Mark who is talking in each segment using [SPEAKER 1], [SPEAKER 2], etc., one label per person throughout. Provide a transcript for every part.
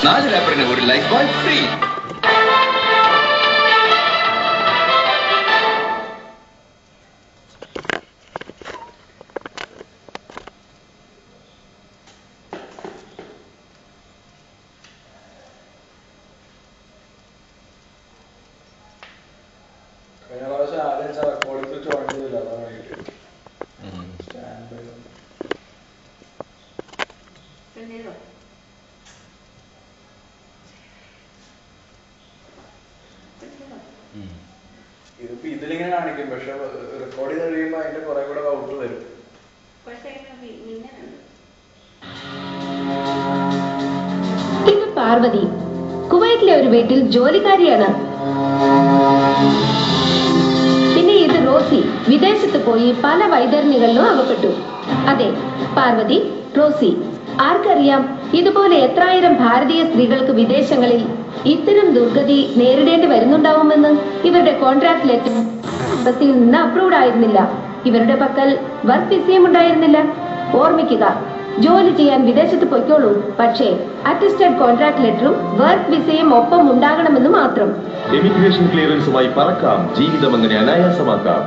[SPEAKER 1] നാല് റാപ്പറിന് ഒരു life boy free
[SPEAKER 2] കഴിഞ്ഞ പ്രാവശ്യം ആദ്യം വെച്ചാൽ റെക്കോർഡിംഗ് സ്വിച്ച് ഓൺ ചെയ്തില്ല അതാണ് കിട്ടിയത് സ്റ്റാൻഡ് ബൈ ഇതിപ്പോ ഇതിലിങ്ങനെ കാണിക്കും പക്ഷെ റെക്കോർഡ് ചെയ്ത് കഴിയുമ്പോ അതിന്റെ കുറെ കൂടെ ഔട്ട് വരും
[SPEAKER 3] ഇത് പാർവതി കുവൈറ്റിലെ ഒരു വീട്ടിൽ ജോലിക്കാരിയാണ് പിന്നെ ഇത് റോസി വിദേശത്ത് പോയി പല വൈതരണികളിലും അകപ്പെട്ടു അതെ പാർവതി റോസി ആർക്കറിയാം ഇതുപോലെ എത്രായിരം ഭാരതീയ സ്ത്രീകൾക്ക് വിദേശങ്ങളിൽ ഇത്തരം ദുർഗതി നേരിടേണ്ടി വരുന്നുണ്ടാവുമെന്ന് ഇവരുടെ കോൺട്രാക്ട് ലെറ്റർ എംബസിയിൽ നിന്ന് അപ്രൂവ്ഡ് ആയിരുന്നില്ല ഇവരുടെ പക്കൽ വർക്ക് വിസയും ഉണ്ടായിരുന്നില്ല ഓർമ്മിക്കുക ജോലി ചെയ്യാൻ വിദേശത്ത് പൊയ്ക്കോളൂ പക്ഷേ അറ്റസ്റ്റഡ് കോൺട്രാക്ട് ലെറ്ററും വർക്ക് വിസയും ഒപ്പം ഉണ്ടാകണമെന്ന് മാത്രം
[SPEAKER 4] എമിഗ്രേഷൻ ക്ലിയറൻസുമായി പറക്കാം ജീവിതം അങ്ങനെ അനായാസമാക്കാം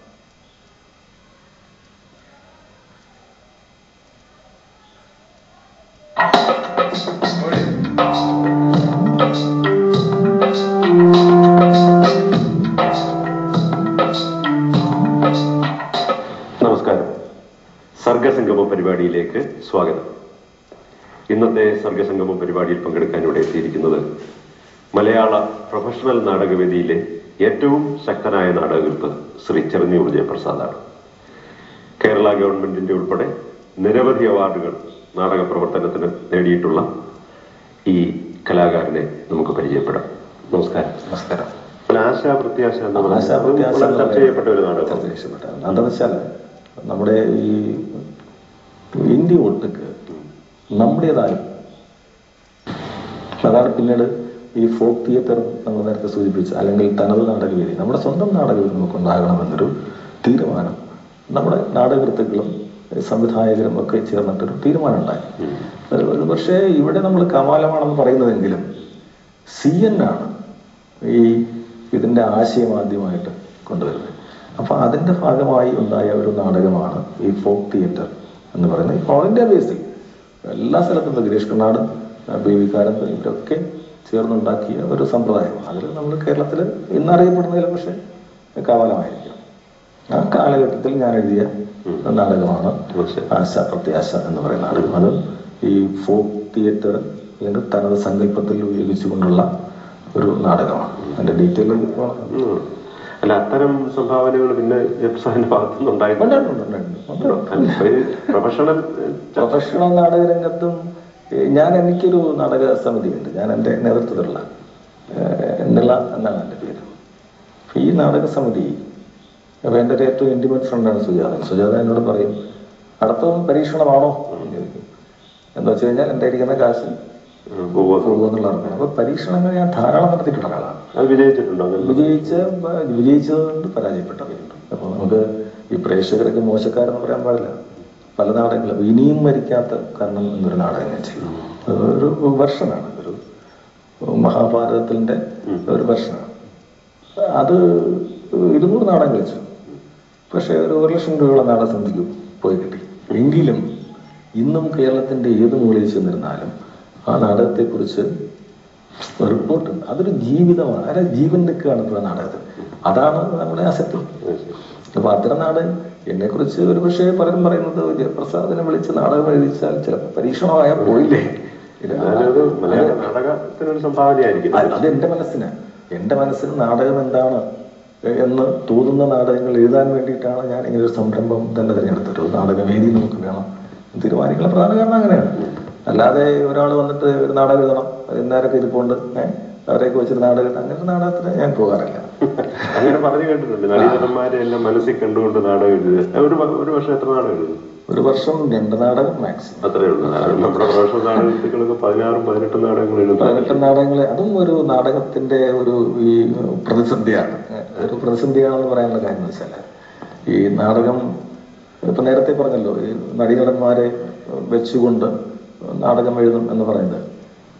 [SPEAKER 4] നമസ്കാരം സർഗസംഗമ പരിപാടിയിലേക്ക് സ്വാഗതം ഇന്നത്തെ സർഗസംഗമ പരിപാടിയിൽ പങ്കെടുക്കാൻ ഇവിടെ എത്തിയിരിക്കുന്നത് മലയാള പ്രൊഫഷണൽ നാടകവേദിയിലെ ഏറ്റവും ശക്തനായ നാടകകൃത്ത് ശ്രീ ചെറുന്നിയൂർ ജയപ്രസാദാണ് കേരള ഗവൺമെന്റിന്റെ ഉൾപ്പെടെ നിരവധി അവാർഡുകൾ നാടക പ്രവർത്തനത്തിന് നേടിയിട്ടുള്ള ഈ കലാകാരനെ നമുക്ക് പരിചയപ്പെടാം നമസ്കാരം
[SPEAKER 5] നമസ്കാരം
[SPEAKER 4] ആശാ പ്രത്യാശ എന്ന് പറയുന്നത്
[SPEAKER 5] ആശാ പ്രത്യാശ
[SPEAKER 4] വളരെ
[SPEAKER 5] എന്ന്
[SPEAKER 4] ചർച്ച ചെയ്യപ്പെട്ട ഒരു നാടകം
[SPEAKER 5] ചർച്ച ചെയ്യപ്പെട്ട എന്താണെന്ന് വെച്ചാൽ നമ്മുടെ ഈ ഇന്ത്യ ഒട്ടുക്ക് നമ്മുടേതായ അതാണ് പിന്നീട് ഈ ഫോക്ക് തിയേറ്റർ നമ്മൾ നേരത്തെ സൂചിപ്പിച്ച അല്ലെങ്കിൽ തനത് നാടകവേദി നമ്മുടെ സ്വന്തം നാടകവേദി നമുക്ക് ഉണ്ടാകണമെന്നൊരു തീരുമാനം നമ്മുടെ നാടകൃത്തുക്കളും സംവിധായകരും ഒക്കെ ചേർന്നിട്ടൊരു തീരുമാനം ഉണ്ടായി ഒരു പക്ഷേ ഇവിടെ നമ്മൾ കമാലമാണെന്ന് പറയുന്നതെങ്കിലും സി എൻ ആണ് ഈ ഇതിന്റെ ആശയം ആദ്യമായിട്ട് കൊണ്ടുവരുന്നത് അപ്പൊ അതിന്റെ ഭാഗമായി ഉണ്ടായ ഒരു നാടകമാണ് ഈ ഫോക്ക് തിയേറ്റർ എന്ന് പറയുന്നത് ഓൾ ഇന്ത്യ ബേസിൽ എല്ലാ സ്ഥലത്തും ഇപ്പൊ ഗിരീഷ് കർണാട് ബി വി കാരന്ത് ഇവരൊക്കെ ചേർന്നുണ്ടാക്കിയ ഒരു സമ്പ്രദായം അതിൽ നമ്മൾ കേരളത്തിൽ ഇന്നറിയപ്പെടുന്നതിൽ പക്ഷെ കവാലമായിരിക്കും ആ കാലഘട്ടത്തിൽ ഞാൻ എഴുതിയ നാടകമാണ് ആശ പ്രത്യാശ എന്ന് പറയുന്ന നാടകം അത് ഈ ഫോക്ക് തിയേറ്റർ അല്ലെങ്കിൽ തനത് സങ്കല്പത്തിൽ ഉപയോഗിച്ചുകൊണ്ടുള്ള ഒരു നാടകമാണ് അതിന്റെ ഡീറ്റെയിലേക്ക് പോകണം
[SPEAKER 4] ഉം. അല്ല അത്തരം സംഭാവനകൾ പിന്നെ ജപ്സാന്റെ ഭാഗത്തുനിന്ന് ഉണ്ടായിട്ടുണ്ട് പ്രൊഫഷണൽ
[SPEAKER 5] പ്രൊഫഷണൽ നാടക രംഗത്തും ഏഹ്, ഞാൻ എനിക്കൊരു നാടക സമിതിയുണ്ട് ഞാൻ എൻ്റെ നേതൃത്വത്തിലുള്ള ഏഹ്, നിള എന്നാണ് എൻ്റെ പേര് അപ്പൊ ഈ നാടക സമിതി അപ്പൊ എൻ്റെ ഒരു ഏറ്റവും ഇൻറ്റിമേറ്റ് ഫ്രണ്ടാണ് സുജാത സുജാത എന്നോട് പറയും അടുത്ത പരീക്ഷണമാണോ എന്ന് ചോദിക്കും എന്താ വെച്ച് കഴിഞ്ഞാൽ എൻ്റെ ഇരിക്കുന്ന കാശ് പോകുമെന്നുള്ള ഉറപ്പാണ് അപ്പൊ പരീക്ഷണങ്ങൾ ഞാൻ ധാരാളം നടത്തിയിട്ടുള്ള ഒരാളാണ്
[SPEAKER 4] അത് വിജയിച്ചിട്ടുണ്ടോ അങ്ങനെ?
[SPEAKER 5] വിജയിച്ച വിജയിച്ചതുകൊണ്ട് പരാജയപ്പെട്ടവരുണ്ട് അപ്പൊ നമുക്ക് ഈ പ്രേക്ഷകരൊക്കെ മോശക്കാരെന്ന് പറയാൻ പാടില്ല പല നാടകങ്ങളും ഇനിയും മരിക്കാത്ത കാരണം എന്നൊരു നാടകം ഞാൻ ചെയ്തു ഒരു വെർഷനാണ് ഒരു മഹാഭാരതത്തിന്റെ ഒരു വെർഷനാണ് അത് ഇരുന്നൂറ് നാടകം കളിച്ചു പക്ഷെ ഒരു ഒരു ലക്ഷം രൂപയുള്ള നാടക സമിതിക്ക് പോയി കിട്ടി എങ്കിലും ഇന്നും കേരളത്തിന്റെ ഏത് മൂലയിൽ ചെന്നിരുന്നാലും ആ നാടകത്തെക്കുറിച്ച് റിപ്പോർട്ടുണ്ട് അതൊരു ജീവിതമാണ് അല്ല ജീവൻ നിൽക്കുകയാണ് ഇപ്പോൾ ആ നാടകത്തിൽ അതാണ് നമ്മുടെ അസറ്റ് അപ്പൊ അത്തരം നാടകം എന്നെ കുറിച്ച് ഒരു പക്ഷേ പലരും പറയുന്നത് ജയപ്രസാദിനെ വിളിച്ച് നാടകം എഴുതിച്ചാൽ ചിലപ്പോൾ പരീക്ഷണമായാൽ പോയില്ലേ
[SPEAKER 4] എന്നാലും അത് മലയാള നാടകത്തിനൊരു സംഭാവനയായിരിക്കും
[SPEAKER 5] അത് അത് എന്റെ മനസ്സിന് എന്റെ മനസ്സിന് നാടകം എന്താണ് എന്ന് തോന്നുന്ന നാടകങ്ങൾ എഴുതാൻ വേണ്ടിയിട്ടാണ് ഞാൻ ഇങ്ങനെ ഒരു സംരംഭം തന്നെ തിരഞ്ഞെടുത്തത് ഒരു നാടകവേദി നമുക്ക് വേണം എന്ന് തീരുമാനിക്കുന്ന പ്രധാന കാരണം അങ്ങനെയാണ് അല്ലാതെ ഒരാൾ വന്നിട്ട് ഒരു നാടകം എഴുതണം ഇന്നാരൊക്കെ ഇരിപ്പുണ്ട് ഏഹ് അവരെയൊക്കെ വെച്ചൊരു നാടകം അങ്ങനെ ഒരു നാടകത്തിന് ഞാൻ പോകാറില്ല
[SPEAKER 4] അങ്ങനെ പറഞ്ഞു കേട്ടിട്ടുണ്ട് നടീനടന്മാരെ എല്ലാം മനസ്സിൽ കണ്ടുകൊണ്ട് നാടകം എഴുതുക ഒരു വ- ഒരു വർഷം എത്ര നാടകം എഴുതും
[SPEAKER 5] ഒരു വർഷം രണ്ട് നാടകം മാക്സിമം
[SPEAKER 4] അത്രേ ഉള്ളൂ നമ്മുടെ പ്രൊഫഷണൽ നാടകത്തിലൊക്കെ പതിനാറും പതിനെട്ടും നാടകങ്ങൾ എഴുതും
[SPEAKER 5] പതിനെട്ട് നാടകങ്ങളെ അതും ഒരു നാടകത്തിന്റെ ഒരു ഈ പ്രതിസന്ധിയാണ് ഒരു പ്രതിസന്ധിയാണെന്ന് പറയാനുള്ള കാര്യം എന്ന് വെച്ചാൽ ഈ നാടകം ഇപ്പൊ നേരത്തെ പറഞ്ഞല്ലോ ഈ നടീനടന്മാരെ വെച്ചുകൊണ്ട് നാടകം എഴുതും എന്ന് പറയുന്നത്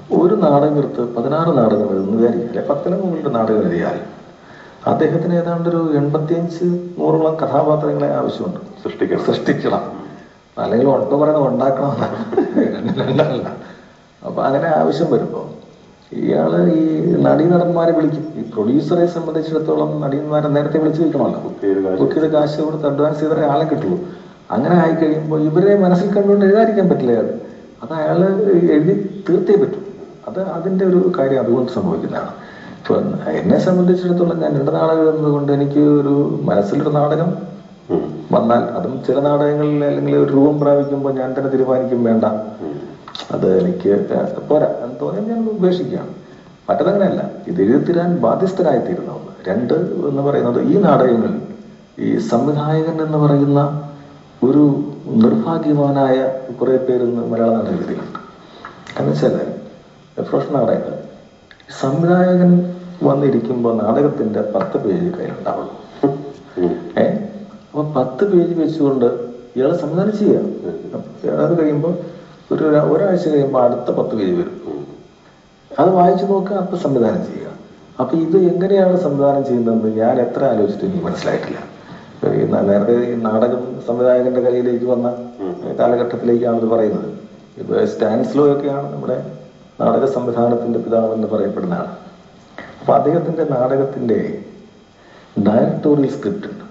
[SPEAKER 5] ഒരു നാടകൃത്ത് പതിനാറ് നാടകം എഴുതുന്നു വിചാരിക്കില്ല പത്തിന് മുകളിൽ നാടകം എഴുതിയാൽ അദ്ദേഹത്തിന് ഏതാണ്ട് ഒരു എൺപത്തിയഞ്ച് നൂറോളം കഥാപാത്രങ്ങളെ ആവശ്യമുണ്ട്
[SPEAKER 4] സൃഷ്ടിക്കണം
[SPEAKER 5] സൃഷ്ടിക്കണം അല്ലെങ്കിൽ ഒട്ട പറയണത് ഉണ്ടാക്കണം രണ്ടല്ല അപ്പൊ അങ്ങനെ ആവശ്യം വരുമ്പോ ഇയാള് ഈ നടീനടന്മാരെ വിളിക്കും ഈ പ്രൊഡ്യൂസറെ സംബന്ധിച്ചിടത്തോളം നടീന്മാരെ നേരത്തെ വിളിച്ചു വെക്കണമല്ലോ
[SPEAKER 4] ബുക്ക് ചെയ്ത് കാശ്
[SPEAKER 5] ബുക്ക് ചെയ്ത് കാശ് കൊടുത്ത് അഡ്വാൻസ് ചെയ്തേ ആളെ കിട്ടുള്ളൂ അങ്ങനെ ആയി കഴിയുമ്പോൾ ഇവരെ മനസ്സിൽ കണ്ടുകൊണ്ട് എഴുതാതിരിക്കാൻ പറ്റില്ല അയാൾ അത് അയാൾ എഴുതി തീർത്തേ പറ്റൂ അത് അതിന്റെ ഒരു കാര്യം അതുകൊണ്ട് സംഭവിക്കുന്നതാണ് ഇപ്പൊ എന്നെ സംബന്ധിച്ചിടത്തോളം ഞാൻ രണ്ട് നാടകം എഴുതുന്നത് കൊണ്ട് എനിക്ക് ഒരു മനസ്സിലൊരു നാടകം
[SPEAKER 4] ഉം.
[SPEAKER 5] വന്നാൽ അതും ചില നാടകങ്ങളിൽ അല്ലെങ്കിൽ ഒരു രൂപം പ്രാപിക്കുമ്പോൾ ഞാൻ തന്നെ തീരുമാനിക്കും വേണ്ട അത് എനിക്ക് പോരാ എന്ന് തോന്നിയാൽ ഞാൻ ഉപേക്ഷിക്കുകയാണ് മറ്റതങ്ങനെയല്ല ഇത് എഴുതിത്തരാൻ ബാധ്യസ്ഥരായി തീരുന്ന ഒന്ന് രണ്ട് എന്ന് പറയുന്നത് ഈ നാടകങ്ങളിൽ ഈ സംവിധായകൻ എന്ന് പറയുന്ന ഒരു നിർഭാഗ്യവാനായ കുറെ പേര് ഇന്ന് മലയാള നാടകത്തിലുണ്ട് എന്ന് വെച്ചാല് പ്രൊഫഷണൽ നാടകങ്ങൾ സംവിധായകൻ വന്നിരിക്കുമ്പോൾ നാടകത്തിന്റെ പത്ത് പേജ് കയ്യിലുണ്ടാവുള്ളൂ
[SPEAKER 4] ഉം.
[SPEAKER 5] ഏ അപ്പൊ പത്ത് പേജ് വെച്ചുകൊണ്ട് ഇയാളെ സംവിധാനം ചെയ്യാം അത് കഴിയുമ്പോൾ ഒരു ഒരാ- ഒരാഴ്ച കഴിയുമ്പോൾ അടുത്ത പത്ത് പേജ് വരും അത് വായിച്ചു നോക്കുക അപ്പൊ സംവിധാനം ചെയ്യുക അപ്പൊ ഇത് എങ്ങനെയാണ് സംവിധാനം ചെയ്യുന്നതെന്ന് ഞാൻ എത്ര ആലോചിച്ചിട്ട് എനിക്ക് മനസ്സിലായിട്ടില്ല ഈ ന- നേരത്തെ ഈ നാടകം സംവിധായകന്റെ കയ്യിലേക്ക് വന്ന കാലഘട്ടത്തിലേക്കാണ് ഇത് പറയുന്നത് ഇപ്പൊ സ്റ്റാൻസ്ലോ ഒക്കെയാണ് നമ്മുടെ നാടക സംവിധാനത്തിന്റെ പിതാവ് എന്ന് പറയപ്പെടുന്ന ആൾ അപ്പൊ അദ്ദേഹത്തിന്റെ നാടകത്തിന്റെ ഡയറക്ടോറിയൽ സ്ക്രിപ്റ്റ് ഉണ്ട്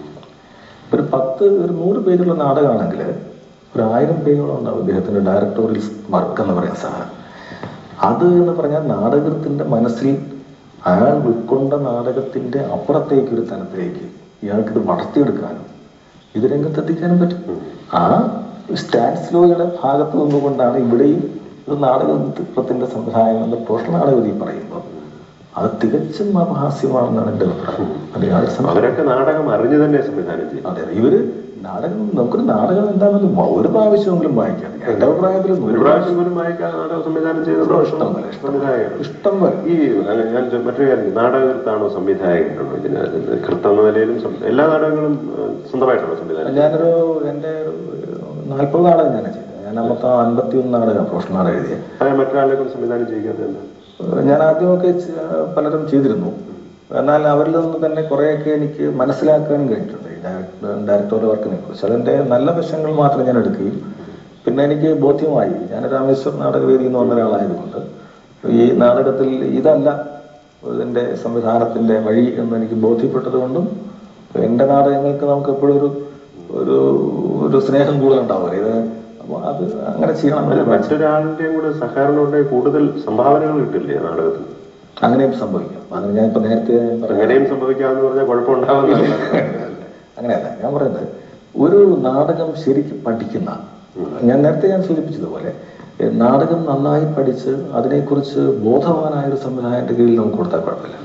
[SPEAKER 5] ഒരു പത്ത് ഒരു നൂറ് പേജുള്ള നാടകമാണെങ്കിൽ ഒരു ആയിരം പേജോളം ഉണ്ടാവും ഇദ്ദേഹത്തിന്റെ ഡയറക്ടോറിയൽ വർക്ക് എന്ന് പറയുന്ന സാധനം അത് എന്ന് പറഞ്ഞാൽ നാടകത്തിന്റെ മനസ്സിൽ അയാൾ ഉൾക്കൊണ്ട നാടകത്തിന്റെ അപ്പുറത്തേക്ക് ഒരു തലത്തിലേക്ക് ഇയാൾക്ക് ഇത് വളർത്തിയെടുക്കാനും ഇത് രംഗത്തെത്തിക്കാനും പറ്റും ആ സ്റ്റാൻസ്ലോയുടെ ഭാഗത്ത് നിന്നുകൊണ്ടാണ് ഇവിടെയും ഒരു നാടകത്തിന്റെ സംവിധാനം എന്ന് പ്രൊഫഷണൽ നാടകത്തിൽ പറയുമ്പോൾ അത് തികച്ചും അപഹാസ്യമാണെന്നാണ് എന്റെ അഭിപ്രായം അത് യാതൊരു സംശയവും
[SPEAKER 4] അവരൊക്കെ നാടകം അറിഞ്ഞു തന്നെ സംവിധാനം ചെയ്യും
[SPEAKER 5] അതെ ഇവര് നാടകം നമുക്കൊരു നാടകം എന്താണെന്ന് വ- ഒരു പ്രാവശ്യമെങ്കിലും വായിക്കാം എന്റെ അഭിപ്രായത്തിൽ
[SPEAKER 4] ഒരു
[SPEAKER 5] നൂറ്
[SPEAKER 4] പ്രാവശ്യം പോലും വായിക്കാൻ നാടകം സംവിധാനം ചെയ്ത
[SPEAKER 5] ഇഷ്ടം പോലെ, ഇഷ്ടം പോലെ.
[SPEAKER 4] സംവിധായകൻ
[SPEAKER 5] ഇഷ്ടം പോലെ
[SPEAKER 4] ഈ അല്ല, ഞാൻ ചോ- മറ്റൊരു കാര്യം നാടകത്താണോ സംവിധായകനാണോ ഇതിന് ഇതിന് കൃത്യം എന്ന നിലയിലും സം- എല്ലാ നാടകങ്ങളും ആ, സ്വന്തമായിട്ടാണോ സംവിധാനം
[SPEAKER 5] ഞാനൊരു എന്റെ ഒരു നാൽപ്പത് നാടകം ഞാൻ ചെയ്തത് ഞാൻ മൊത്തം അൻപത്തി ഒന്ന് നാടകം പ്രൊഫഷണൽ നാടകം എഴുതിയ
[SPEAKER 4] അതെ മറ്റൊരാളെ കൊണ്ട് സംവിധാനം ചെയ്യിക്കാതെ എന്താ
[SPEAKER 5] ഞാൻ ആദ്യമൊക്കെ ചെ- പലരും ചെയ്തിരുന്നു എന്നാൽ അവരിൽ നിന്ന് തന്നെ കുറേയൊക്കെ എനിക്ക് മനസ്സിലാക്കാനും കഴിഞ്ഞിട്ടുണ്ട് ഈ ഡയറക്ടറുടെ വർക്കിനെ കുറിച്ച് അതിന്റെ നല്ല വശങ്ങൾ മാത്രം ഞാൻ എടുക്കുകയും പിന്നെ എനിക്ക് ബോധ്യമായി ഞാൻ രാമേശ്വർ നാടകവേദിയിൽ നിന്ന് വന്ന ഒരാളായതുകൊണ്ട് ഈ നാടകത്തിൽ ഇതല്ല ഇതിന്റെ സംവിധാനത്തിന്റെ വഴി എന്ന് എനിക്ക് ബോധ്യപ്പെട്ടത് കൊണ്ടും എന്റെ നാടകങ്ങൾക്ക് നമുക്ക് എപ്പോഴും ഒരു ഒരു ഒരു സ്നേഹം കൂടുതലുണ്ടാവില്ല ഇത് അപ്പൊ അത് അങ്ങനെ ചെയ്യണം
[SPEAKER 4] അല്ല,
[SPEAKER 5] എന്ന് വിചാരിച്ചു.
[SPEAKER 4] മറ്റൊരാളുടെയും കൂടെ സഹകരണം ഉണ്ടെങ്കിൽ കൂടുതൽ സംഭാവനകൾ കിട്ടില്ലേ നാടകത്തിന്
[SPEAKER 5] അങ്ങനെയും സംഭവിക്കാം അങ്ങനെ ഞാൻ ഇപ്പൊ നേരത്തെ പറഞ്ഞ
[SPEAKER 4] അങ്ങനെയും സംഭവിക്കാമെന്ന് പറഞ്ഞാൽ കുഴപ്പമുണ്ടാവുന്നില്ല
[SPEAKER 5] അങ്ങനെയല്ല ഞാൻ പറയുന്നത് ഒരു നാടകം ശരിക്കും പഠിക്കുന്ന ഞാൻ നേരത്തെ ഞാൻ സൂചിപ്പിച്ചതുപോലെ ഏ, നാടകം നന്നായി പഠിച്ച് അതിനെക്കുറിച്ച് ബോധവാനായ ഒരു സംവിധായകന്റെ കീഴിൽ നമുക്ക് കൊടുത്താൽ കുഴപ്പമില്ല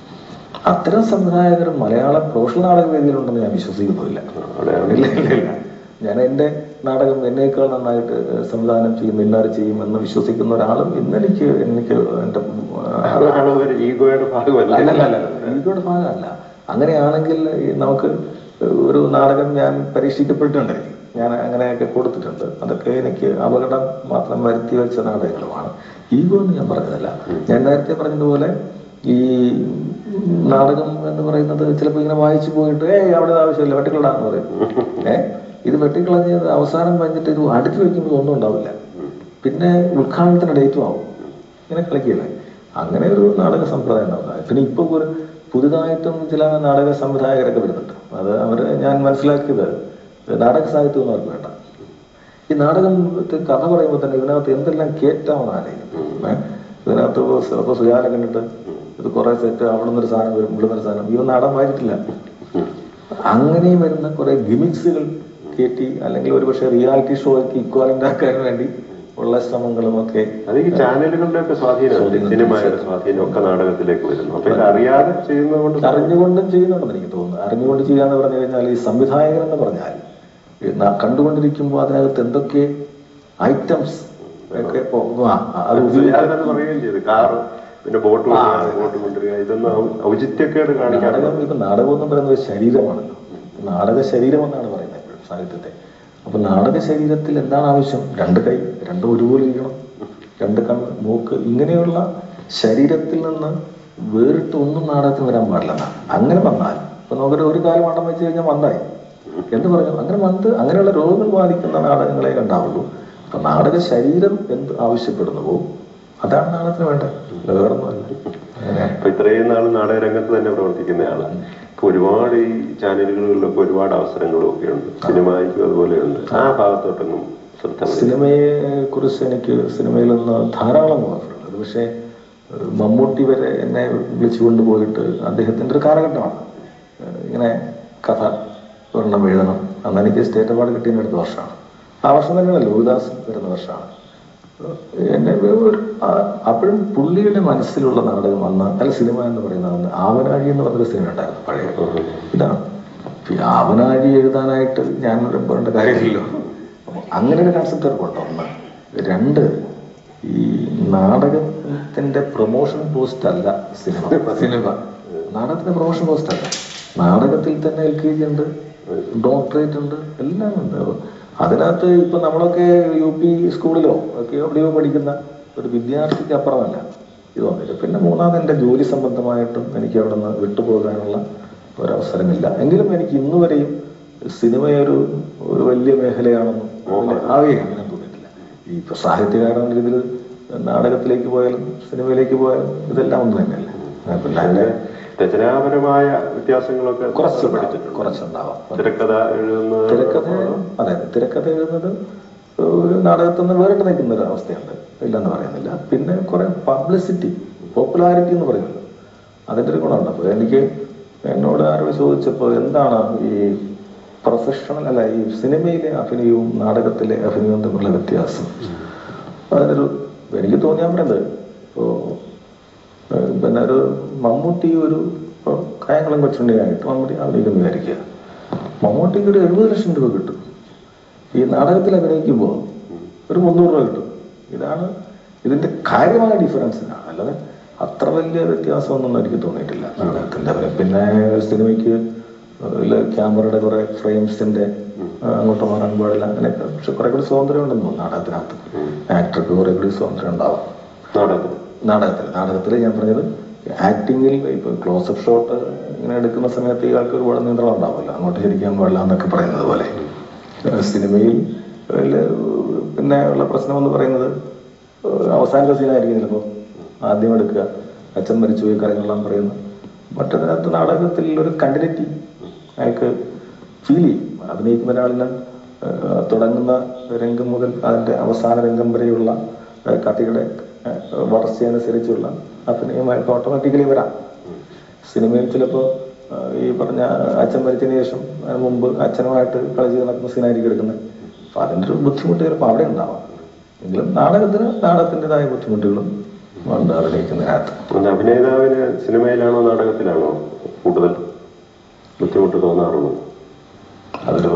[SPEAKER 5] അത്തരം സംവിധായകർ മലയാള പ്രൊഫഷണൽ നാടക വേദിയിലുണ്ടെന്ന് ഞാൻ വിശ്വസിക്കുന്നില്ല
[SPEAKER 4] അവിടെയാണ്
[SPEAKER 5] ഇല്ല ഇല്ല ഇല്ല ഞാൻ എന്റെ നാടകം എന്നേക്കാൾ നന്നായിട്ട് സംവിധാനം ചെയ്യും ഇന്നാർ ചെയ്യും എന്ന് വിശ്വസിക്കുന്ന ഒരാളും ഇന്നെനിക്ക് എനിക്ക് എന്റെ
[SPEAKER 4] അതാണ് ഒരു ഈഗോയുടെ ഭാഗമല്ല
[SPEAKER 5] അല്ലല്ല ഈഗോയുടെ ഭാഗമല്ല അങ്ങനെയാണെങ്കിൽ ഈ നമുക്ക് ഒരു നാടകം ഞാൻ പരീക്ഷിക്കപ്പെട്ടിട്ടുണ്ട് ഞാൻ അങ്ങനെയൊക്കെ കൊടുത്തിട്ടുണ്ട് അതൊക്കെ എനിക്ക് അപകടം മാത്രം വരുത്തി വെച്ച നാടകങ്ങളുമാണ് ഈഗോ എന്ന് ഞാൻ പറഞ്ഞതല്ല ഞാൻ നേരത്തെ പറഞ്ഞതുപോലെ ഈ നാടകം എന്ന് പറയുന്നത് ചിലപ്പോൾ ഇങ്ങനെ വായിച്ചു പോയിട്ട് ഏയ് അവിടെ ഇത് ആവശ്യമില്ല വെട്ടിക്കളാന്ന് പറയും ഏഹ് ഇത് വെട്ടിക്കളഞ്ഞ് അവസാനം കഴിഞ്ഞിട്ട് ഇത് അടുക്കി വെക്കുമ്പോൾ ഒന്നും ഉണ്ടാവില്ല പിന്നെ ഉദ്ഘാടനത്തിന് ഡേറ്റും ആവും ഇങ്ങനെ കളിക്കില്ലേ അങ്ങനെ ഒരു നാടക സമ്പ്രദായം ഉണ്ടാവുക പിന്നെ ഇപ്പൊ ഒരു പുതുതായിട്ടും ചില നാടക സംവിധായകരൊക്കെ വരുന്നുണ്ട് അത് അവര് ഞാൻ മനസ്സിലാക്കിയത് നാടക സാഹിത്യം ഒന്നും അവർക്ക് വേണ്ട ഈ നാടകം കഥ പറയുമ്പോൾ തന്നെ ഇതിനകത്ത് എന്തെല്ലാം കേറ്റാമെന്ന് ആലോചിക്കും ഏഹ് ഇതിനകത്ത് ഇപ്പൊ സുജാല കണ്ടിട്ട് ഇത് കുറെ സെറ്റ് അവിടെ നിന്നൊരു സാധനം വരും ഇവിടെ നിന്നൊരു സാധനം ഇവ നാടകം വായിച്ചിട്ടില്ല അങ്ങനെ വരുന്ന കുറെ ഗിമിക്സുകൾ കയറ്റി അല്ലെങ്കിൽ ഒരുപക്ഷെ റിയാലിറ്റി ഷോയ്ക്ക് ഇക്വാലന്റ് ആക്കാൻ വേണ്ടി ഉള്ള ശ്രമങ്ങളും ഒക്കെ
[SPEAKER 4] അത് ഈ ചാനലുകളുടെ ഒക്കെ സ്വാധീനം സിനിമയുടെ സ്വാധീനം ഒക്കെ നാടകത്തിലേക്ക് വരുന്നു അപ്പൊ ഇത് അറിയാതെ ചെയ്യുന്നത് കൊണ്ട്
[SPEAKER 5] അറിഞ്ഞുകൊണ്ടും ചെയ്യുന്നുണ്ടെന്ന് എനിക്ക് തോന്നുന്നു അറിഞ്ഞുകൊണ്ട് ചെയ്യാന്ന് പറഞ്ഞു കഴിഞ്ഞാൽ ഈ സംവിധായകൻ എന്ന് പറഞ്ഞാൽ ഈ നാ- കണ്ടുകൊണ്ടിരിക്കുമ്പോൾ അതിനകത്ത് എന്തൊക്കെ ഐറ്റംസ് ഒക്കെ ഇപ്പൊ ആ, ആ, അത് ഉപയോഗിക്കാൻ
[SPEAKER 4] സുജാത തന്നെ പറയുകയും ചെയ്തു കാറ് പിന്നെ ബോട്ട് കൊണ്ടുവരിക ബോട്ട് കൊണ്ടുവരിക ഇതൊന്നും ഔ- ഔചിത്യക്കേട് കാണിക്കാൻ
[SPEAKER 5] നാടകം ഇപ്പൊ നാടകം എന്ന് പറയുന്നത് ഒരു ശരീരമാണല്ലോ നാടക ശരീരം എന്നാണ് പറയുന്നത് എപ്പോഴും സാഹിത്യത്തെ അപ്പൊ നാടക ശരീരത്തിൽ എന്താണ് ആവശ്യം രണ്ട് കൈ രണ്ടും ഒരുപോലെ ഇരിക്കണം രണ്ട് കണ്ണ് മൂക്ക് ഇങ്ങനെയുള്ള ശരീരത്തിൽ നിന്ന് വേറിട്ട് ഒന്നും നാടകത്തിന് വരാൻ പാടില്ല അങ്ങനെ വന്നാൽ ഇപ്പൊ നമുക്കൊരു ഒരു കാര്യം വണ്ണം വെച്ച് കഴിഞ്ഞാൽ മന്ദായി എന്ന് പറഞ്ഞു അങ്ങനെ മന്ത് അങ്ങനെയുള്ള രോഗങ്ങൾ ബാധിക്കുന്ന നാടകങ്ങളെ ഉണ്ടാവുള്ളൂ അപ്പൊ നാടക ശരീരം എന്ത് ആവശ്യപ്പെടുന്നുവോ അതാണ് നാടകത്തിന് വേണ്ടത് വേറൊന്നുമല്ല അങ്ങനെ
[SPEAKER 4] അപ്പൊ ഇത്രയും നാൾ നാടകരംഗത്ത് തന്നെ പ്രവർത്തിക്കുന്ന ആള് ഇപ്പൊ ഒരുപാട് ഈ ചാനലുകളിലൊക്കെ ഒരുപാട് അവസരങ്ങളും ഒക്കെ ഉണ്ട് സിനിമയ്ക്കും അതുപോലെയുണ്ട് ആ ഭാഗത്തോട്ടൊന്നും ശ്രദ്ധ പതിഞ്ഞില്ല.
[SPEAKER 5] സിനിമയെ കുറിച്ച് എനിക്ക് സിനിമയിൽ നിന്ന് ധാരാളം ഓഫറുണ്ട് അത് പക്ഷേ ഏഹ് മമ്മൂട്ടി വരെ എന്നെ വിളിച്ചു കൊണ്ടുപോയിട്ട് അദ്ദേഹത്തിന്റെ ഒരു കാലഘട്ടമാണ് ഏഹ് ഇങ്ങനെ കഥ ഒരെണ്ണം എഴുതണം അന്ന് എനിക്ക് സ്റ്റേറ്റ് അവാർഡ് കിട്ടിയ അടുത്ത വർഷമാണ് ആ വർഷം തന്നെയാണ് ലോഹിദാസ് വരുന്ന വർഷമാണ് ഏഹ് എന്നെ ഒരു ആ- അപ്പോഴും പുള്ളിയുടെ മനസ്സിലുള്ള നാടകം അന്ന് അല്ല സിനിമ എന്ന് പറയുന്നത് അന്ന് ആവനാഴി എന്ന് പറഞ്ഞൊരു സിനിമ ഉണ്ടായിരുന്നു പഴയ ഇതാണ് ഈ ആവനാഴി എഴുതാനായിട്ട് ഞാൻ പറയേണ്ട കാര്യമില്ലല്ലോ അപ്പൊ അങ്ങനെ ഒരു കൺസെപ്റ്റ് ഉണ്ട് ഒന്ന് രണ്ട് ഈ നാടകത്തിന്റെ പ്രൊമോഷൻ പോസ്റ്റ് അല്ല സിനിമ സിനിമ നാടകത്തിന്റെ പ്രൊമോഷൻ പോസ്റ്റ് അല്ല നാടകത്തിൽ തന്നെ എൽ കെ ജി ഉണ്ട് ഡോക്ടറേറ്റ് ഉണ്ട് എല്ലാം ഉണ്ട് അപ്പൊ അതിനകത്ത് ഇപ്പൊ നമ്മളൊക്കെ യു പി സ്കൂളിലോ ഒക്കെ എവിടെയോ പഠിക്കുന്ന ഒരു വിദ്യാർത്ഥിക്ക് അപ്പുറമല്ല ഇത് വന്നിട്ട് പിന്നെ മൂന്നാമത് എൻ്റെ ജോലി സംബന്ധമായിട്ടും എനിക്ക് അവിടെ നിന്ന് വിട്ടുപോകാനുള്ള ഒരവസരമില്ല എങ്കിലും എനിക്ക് ഇന്ന് വരെയും സിനിമയൊരു ഒരു വലിയ മേഖലയാണെന്നും ആവേ അങ്ങനെ തോന്നിയിട്ടില്ല ഈ ഇപ്പൊ സാഹിത്യകാരൻ എന്ന രീതിയിൽ നാടകത്തിലേക്ക് പോയാലും സിനിമയിലേക്ക് പോയാലും ഇതെല്ലാം ഒന്ന് തന്നെയല്ലേ ആ, പിന്നെ അതിന്റെ
[SPEAKER 4] രചനാപരമായ വ്യത്യാസങ്ങളൊക്കെ
[SPEAKER 5] കുറച്ച്
[SPEAKER 4] പഠിച്ചിട്ടുണ്ട്
[SPEAKER 5] കുറച്ചുണ്ടാവാം
[SPEAKER 4] തിരക്കഥ എഴുതുന്നത്
[SPEAKER 5] തിരക്കഥ അതെ തിരക്കഥ എഴുതുന്നത് ഒരു നാടകത്തിൽ നിന്ന് വേറിട്ട് നിൽക്കുന്ന ഒരു അവസ്ഥയുണ്ട് ഇല്ലെന്ന് പറയുന്നില്ല പിന്നെ കുറെ പബ്ലിസിറ്റി പോപ്പുലാരിറ്റി എന്ന് പറയുമല്ലോ അതിന്റെ ഒരു ഗുണമുണ്ട് അപ്പൊ എനിക്ക് എന്നോട് ആരോ ചോദിച്ചപ്പോൾ എന്താണ് ഈ പ്രൊഫഷണൽ അല്ല ഈ സിനിമയിലെ അഭിനയവും നാടകത്തിലെ അഭിനയവും തമ്മിലുള്ള വ്യത്യാസം അതിനൊരു എനിക്ക് തോന്നിയാൻ പറയുന്നത് ഇപ്പോ ഏഹ് പിന്നെ ഒരു മമ്മൂട്ടി ഒരു ഇപ്പൊ കായംകുളം കൊച്ചുണ്ണിയായിട്ട് മമ്മൂട്ടി അഭിനയിക്കുന്നു വിചാരിക്കുക മമ്മൂട്ടിക്ക് ഒരു എഴുപത് ലക്ഷം രൂപ കിട്ടും ഈ നാടകത്തിൽ അഭിനയിക്കുമ്പോൾ ഒരു മുന്നൂറ് രൂപ കിട്ടും ഇതാണ് ഇതിന്റെ കാര്യമായ ഡിഫറൻസ് ഇതാണ് അല്ലാതെ അത്ര വലിയ വ്യത്യാസമൊന്നും എനിക്ക് തോന്നിയിട്ടില്ല നാടകത്തിന്റെ അഭിനയം പിന്നെ സിനിമയ്ക്ക് ഇതില് ക്യാമറയുടെ കുറെ ഫ്രെയിംസിന്റെ അങ്ങോട്ട് മാറാൻ പാടില്ല അങ്ങനെയൊക്കെ പക്ഷെ കുറെ കൂടി സ്വാതന്ത്ര്യം ഉണ്ടെന്ന് തോന്നുന്നു നാടകത്തിനകത്ത് ആക്ടർക്ക് കുറെ കൂടി സ്വാതന്ത്ര്യം ഉണ്ടാവും
[SPEAKER 4] നാടകത്തിൽ
[SPEAKER 5] നാടകത്തിൽ നാടകത്തിൽ ഞാൻ പറഞ്ഞത് ആക്ടിങ്ങിൽ ഇപ്പൊ ക്ലോസപ്പ് ഷോട്ട് ഇങ്ങനെ എടുക്കുന്ന സമയത്ത് ഇയാൾക്ക് ഒരുപാട് നിയന്ത്രണം ഉണ്ടാവില്ല അങ്ങോട്ട് ശരിക്കാൻ പാടില്ല എന്നൊക്കെ പറയുന്നത് പോലെ ഏഹ് സിനിമയിൽ ഇതില് പിന്നെ ഉള്ള പ്രശ്നം എന്ന് പറയുന്നത് ഏഹ് അവസാനത്തെ സീനായിരിക്കും ചിലപ്പോൾ ആദ്യം എടുക്കുക അച്ഛൻ മരിച്ചുപോയി കരങ്ങളെല്ലാം പറയുന്നു മറ്റതിനകത്ത് നാടകത്തിൽ ഒരു കണ്ടിന്യൂറ്റി അയാൾക്ക് ഫീൽ ചെയ്യും അഭിനയിക്കുന്ന ഒരാളിന് ഏഹ് തുടങ്ങുന്ന രംഗം മുതൽ അതിന്റെ അവസാന രംഗം വരെയുള്ള ഏഹ് കഥയുടെ ഏഹ് വളർച്ചയനുസരിച്ചുള്ള അഭിനയം അയാൾക്ക് ഓട്ടോമാറ്റിക്കലി വരാം സിനിമയിൽ ചിലപ്പോൾ ഈ പറഞ്ഞ അച്ഛൻ മരിച്ചതിന് ശേഷം അതിന് മുമ്പ് അച്ഛനുമായിട്ട് കളിച്ച് നടക്കുന്ന സീനായിരിക്കും എടുക്കുന്നത് അപ്പൊ അതിന്റെ ഒരു ബുദ്ധിമുട്ട് ചിലപ്പോൾ അവിടെ ഉണ്ടാവാം എങ്കിലും നാടകത്തിന് നാടകത്തിൻ്റെതായ ബുദ്ധിമുട്ടുകളും ഉണ്ട് അഭിനയിക്കുന്നതിനകത്ത്
[SPEAKER 4] അതുകൊണ്ട് അഭിനേതാവിന് സിനിമയിലാണോ നാടകത്തിലാണോ കൂടുതൽ ബുദ്ധിമുട്ട് തോന്നാറുള്ളത്
[SPEAKER 5] അതൊരു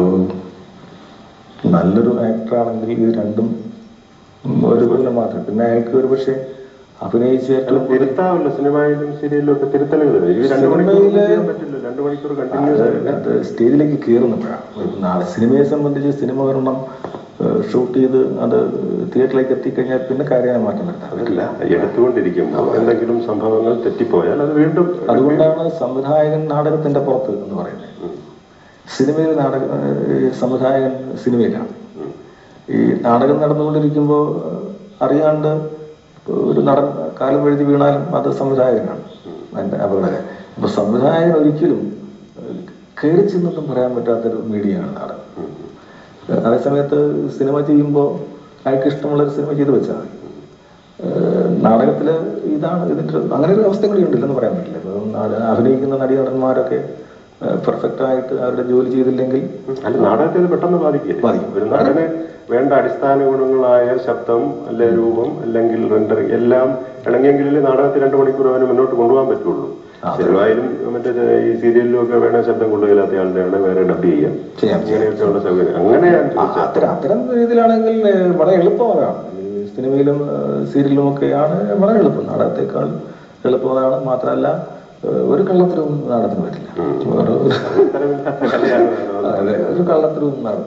[SPEAKER 5] നല്ലൊരു ആക്ടറാണെങ്കിൽ ഇത് രണ്ടും ഒരുപോലെ മാത്രം പിന്നെ അയാൾക്ക് ഒരു പക്ഷേ അഭിനയിച്ച്
[SPEAKER 4] അല്ല
[SPEAKER 5] ഏറ്റവും കൂടുതൽ
[SPEAKER 4] തിരുത്താവില്ല സിനിമയിലും സീരിയലിലും ഒക്കെ തിരുത്തലുകൾ വരും. ഈ രണ്ടു മണിക്കൂർ
[SPEAKER 5] സിനിമയില്
[SPEAKER 4] ചെയ്യാൻ പറ്റില്ല രണ്ടു മണിക്കൂർ കണ്ടിന്യൂസ് ആയിട്ട്
[SPEAKER 5] അത് സ്റ്റേജിലേക്ക് കയറുന്നപ്പോഴാണ് ഇപ്പൊ നാളെ സിനിമയെ സംബന്ധിച്ച് സിനിമ വരണം ഷൂട്ട് ചെയ്ത് അത് തിയേറ്ററിലേക്ക് എത്തിക്കഴിഞ്ഞാൽ പിന്നെ കാര്യമായ മാറ്റം വരുത്താൻ പറ്റില്ല
[SPEAKER 4] ഇല്ല എടുത്തുകൊണ്ടിരിക്കുമ്പോൾ എന്തെങ്കിലും സംഭവങ്ങൾ തെറ്റിപ്പോയാൽ അത് വീണ്ടും
[SPEAKER 5] അതുകൊണ്ടാണ് സംവിധായകൻ നാടകത്തിന്റെ പുറത്ത് എന്ന് പറയുന്നത് സിനിമയിൽ നാടക ഈ സംവിധായകൻ സിനിമയിലാണ് ഈ നാടകം നടന്നുകൊണ്ടിരിക്കുമ്പോൾ അറിയാണ്ട് ഒരു നടൻ കാലം എഴുതി വീണാലും അത് സംവിധായകനാണ് അതിന്റെ അപകടം അപ്പൊ സംവിധായകൻ ഒരിക്കലും കയറി ചെന്നൊന്നും പറയാൻ പറ്റാത്തൊരു മീഡിയയാണ് നാടകം അതേസമയത്ത് സിനിമ ചെയ്യുമ്പോൾ അയാൾക്ക് ഇഷ്ടമുള്ള ഒരു സിനിമ ചെയ്ത് വെച്ചാൽ മതി ഏഹ് നാടകത്തില് ഇതാണ് ഇതിന്റെ ഒരു- അങ്ങനെ ഒരു അവസ്ഥ കൂടി ഉണ്ടില്ലെന്ന് പറയാൻ പറ്റില്ല ഇപ്പൊ നാട- അഭിനയിക്കുന്ന നടി നടന്മാരൊക്കെ പെർഫെക്റ്റ് ആയിട്ട് അവരുടെ ജോലി ചെയ്തില്ലെങ്കിൽ
[SPEAKER 4] അല്ല നാടകത്തെ അത് പെട്ടെന്ന് ബാധിക്കില്ല
[SPEAKER 5] ബാധിക്കും.
[SPEAKER 4] ഒരു നടന് വേണ്ട അടിസ്ഥാന ഗുണങ്ങളായ ശബ്ദം അല്ലെ രൂപം അല്ലെങ്കിൽ റെൻഡറിങ് എല്ലാം ഇണങ്ങിയെങ്കിലേ നാടകത്തിൽ രണ്ടു മണിക്കൂർ അവന് മുന്നോട്ട് കൊണ്ടുപോകാൻ പറ്റുള്ളൂ സിനിമയിലും മറ്റേ ഈ സീരിയലിലും ഒക്കെ വേണേ ശബ്ദം കൊണ്ടുപോയില്ലാത്ത ആളുടെ വേറെ ഡബ് ചെയ്യാം
[SPEAKER 5] ചെയ്യാം, ചെയ്യാം.
[SPEAKER 4] ഇങ്ങനെയൊക്കെയുള്ള സൗകര്യം അങ്ങനെയാണ്
[SPEAKER 5] ആ, അത്തരം അത്തരം രീതിയിലാണെങ്കിൽ ഏഹ്, വളരെ എളുപ്പമാണ് ഈ സിനിമയിലും ഏഹ്, സീരിയലിലും ഒക്കെയാണ് വളരെ എളുപ്പം നാടകത്തെക്കാൾ എളുപ്പമാണ് മാത്രമല്ല ഏഹ്, ഒരു കള്ളത്തിലും നാടകത്തിന് പറ്റില്ല ഒരു- ഒരു-
[SPEAKER 4] ഇത്തരമില്ലാത്ത കലയാണ്
[SPEAKER 5] അതെ, ഒരു കള്ളത്തിലും നാടകത്തിന് പറ്റില്ല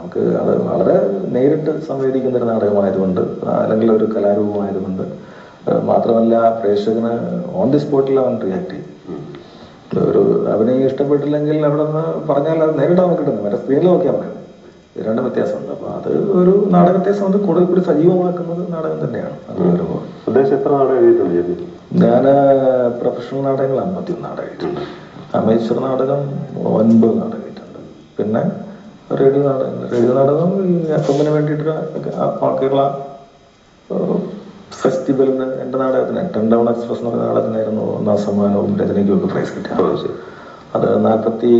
[SPEAKER 5] നമുക്ക് അത് വളരെ നേരിട്ട് സംവേദിക്കുന്ന ഒരു നാടകമായതുകൊണ്ട് അല്ലെങ്കിൽ ഒരു കലാരൂപമായതുകൊണ്ട് ഏഹ് മാത്രമല്ല പ്രേക്ഷകന് ഓൺ ദി സ്പോട്ടിൽ അവൻ റിയാക്ട് ചെയ്യും ഒരു അഭിനയം ഇഷ്ടപ്പെട്ടില്ലെങ്കിൽ അവിടെ നിന്ന് പറഞ്ഞാൽ അത് നേരിട്ടാണ് കിട്ടുന്നത് മറ്റേ സ്ക്രീനിൽ നോക്കിയാൽ പറയുന്നത് ഇത് രണ്ടും വ്യത്യാസമുണ്ട് അപ്പൊ അത് ഒരു നാടകത്തെ സംബന്ധിച്ച് കൂടുതൽ കൂടി സജീവമാക്കുന്നത് നാടകം തന്നെയാണ് അത് വരുമ്പോൾ
[SPEAKER 4] ഉദ്ദേശം എത്ര നാടകം എഴുതിയിട്ടുണ്ട് ജെബി
[SPEAKER 5] ഞാൻ പ്രൊഫഷണൽ നാടകങ്ങൾ അമ്പത്തിയൊന്ന് നാടകം എഴുതിയിട്ടുണ്ട് അമേശ്വർ നാടകം ഒൻപത് നാടകം എഴുതിയിട്ടുണ്ട് പിന്നെ റേഡിയോ നാടകം റേഡിയോ നാടകം ഈ എഫിന് വേണ്ടിയിട്ട് ഓൾ കേരള ഫെസ്റ്റിവലിന് എൻ്റെ നാടകത്തിന് ടെൻ ഡൗൺ എക്സ്പ്രസ് എന്ന നാടകത്തിനായിരുന്നു ഒന്നാം സമ്മാനവും രചനയ്ക്കും ഒക്കെ പ്രൈസ് കിട്ടിയത് അത് നാൽപ്പത്തി